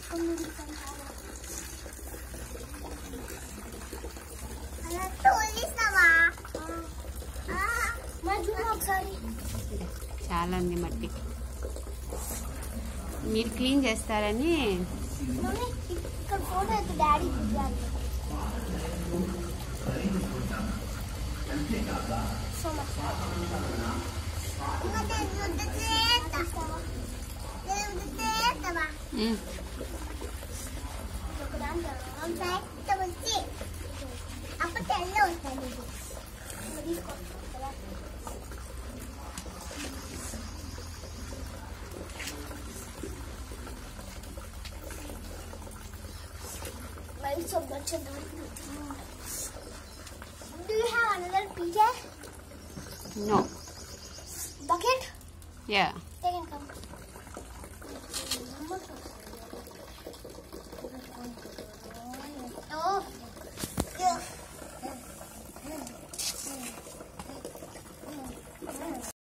ఒకసారి చాలా ఉంది మట్టి మీరు క్లీన్ చేస్తారని మమ్మీ ఇక్కడ ఫోటో అయితే డాడీ దిగాలి సో మచ్ ఉమ్, అప్పుడు తెల్ల వస్తుంది తీసుకో Well, so much of that. Do you have another PJ no bucket? Yeah They can come.